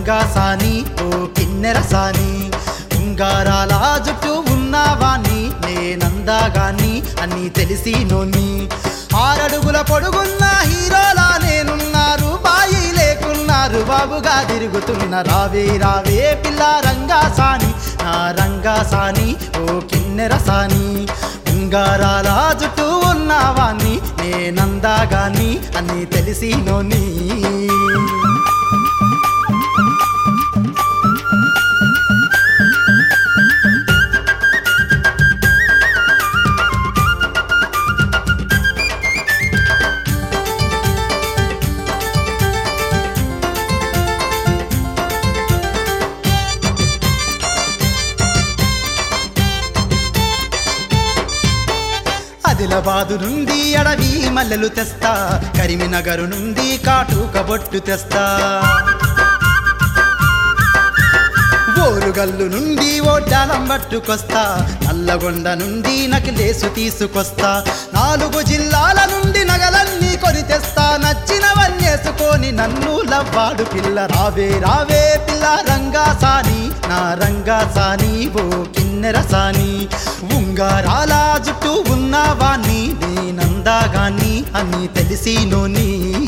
రంగా సాని ఓ కిన్నెర సాని ఉంగారాల జుట్టు ఉన్నవాణ్ణి నేనందాగాని అని తెలిసి నోని ఆరడుగుల పొడుగున్న హీరోలా నేనున్నారు బాయి లేకున్నారు బాబుగా తిరుగుతున్న రావే రావే పిల్ల రంగా సాని నా రంగా సాని ఓ కిన్నెర సాని ఉంగారాల జుట్టు ఉన్నవాణ్ణి నేనందాగాని అని తెలిసి నోని ఆదిలాబాదు నుండి అడవి మల్లెలు తెస్తా కరీంనగర్ నుండి కాటుక బొట్టు తెస్తా ఓరుగల్లు నుండి ఓడ్డాలం పట్టుకొస్తా నల్లగొండ నుండి నకిలేసు తీసుకొస్తా నాలుగు జిల్లాల నుండి నగలన్నీ కొని తెస్తా నచ్చినవన్నేసుకొని నన్ను లవ్వాడు పిల్ల రావే రావే పిల్ల రంగా సాని నా రంగా సాని ఓ కిన్నెర సాని ఉంగారాల జుట్టు ఉన్నవాణ్ణి నేనందాగాని అని తెలిసి నోని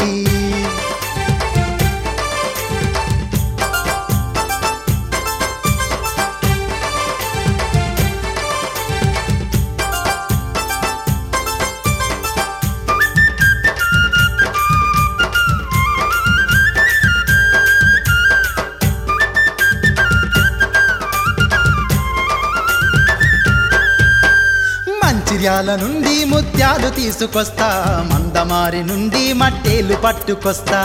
మంచిర్యాల నుండి ముత్యాలు తీసుకొస్తా మందమారి నుండి మట్టేలు పట్టుకొస్తా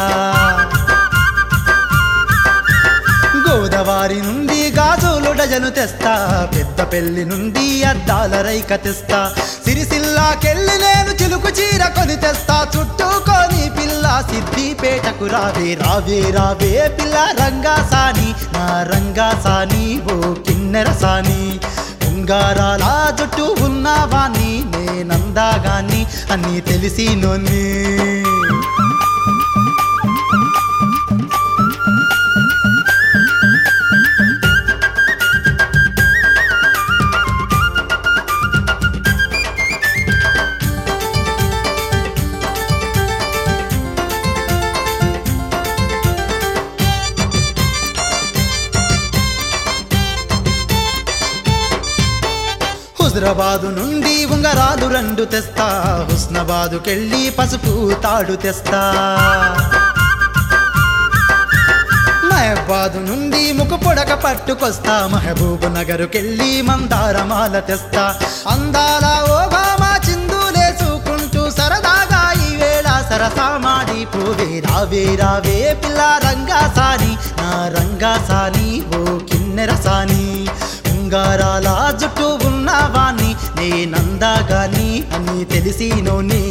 గోదావరి నుండి గాజులు డజను తెస్తా పెద్ద పెళ్లి నుండి అద్దాల రైక తెస్తా సిరిసిల్లాకెళ్ళి నేను చిలుకు చీర కొని తెస్తా చుట్టుకొని పిల్ల సిద్దిపేటకు రావే రావే రావే పిల్ల రంగా సాని నా రంగా సాని ఓ కిన్నెర సాని ఉంగారాల జుట్టు ఉన్నవాణ్ణి నేనందాగాని అని తెలిసి నొన్ని హుజరాబాదు నుండి ఉంగరాలు రెండు తెస్తా హుస్నాబాదుకెళ్ళి పసుపు తాడు తెస్తా మహబాదు నుండి ముఖ పొడక పట్టుకొస్తా మహబూబ్ నగరుకెళ్ళి మందారమాల తెస్తా అందాల ఓబామా చిందులేసుకుంటూ సరదాగా ఈ వేళ సరసామాడి పోవే రావే రావే పిల్ల రంగా సాని నా రంగా సాని ఓ కిన్నెర సాని ఉంగారాల జుట్టు ఉన్నవాణ్ణి నేనందాగాని అని తెలిసి నోని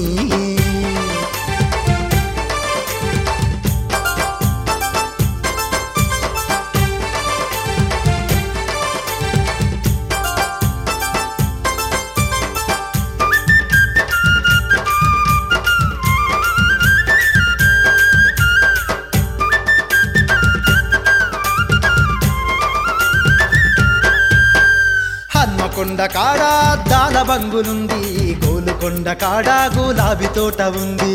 హన్మకొండ కాడ దాల బంగులుంది గోలుకొండ కాడ గులాబీ తోట ఉంది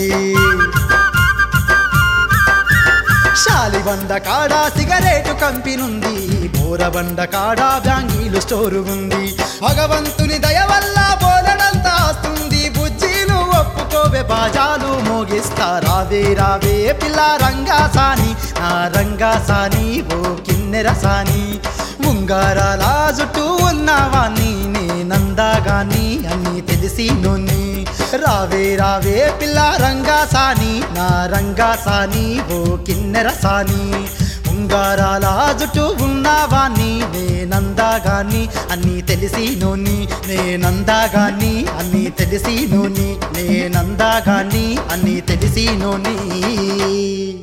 శాలిబండ కాడ సిగరేటు కంపినుంది బోరబండ కాడ బ్యాంగీలు స్టోరు ఉంది భగవంతుని దయ వల్ల బోలెడంత ఆస్తుంది బుజ్జిను ఒప్పుకోవే బాజాలు మోగిస్తా రావే రావే పిల్ల రంగా సాని నా రంగా సాని ఓ కిన్నెర సాని ఉంగారాల జుట్టు ఉన్నవాణ్ణి నేనందాగాని అని తెలిసి నొన్ని రావే రావే పిల్ల రంగా సాని నా రంగా సాని ఓ కిన్నెర సాని ఉంగారాల జుట్టు ఉన్నవాణ్ణి నేనందాగాని అని తెలిసి నోని నేనందాగాని అని తెలిసి నోని నేనందాగాని అని తెలిసి నోని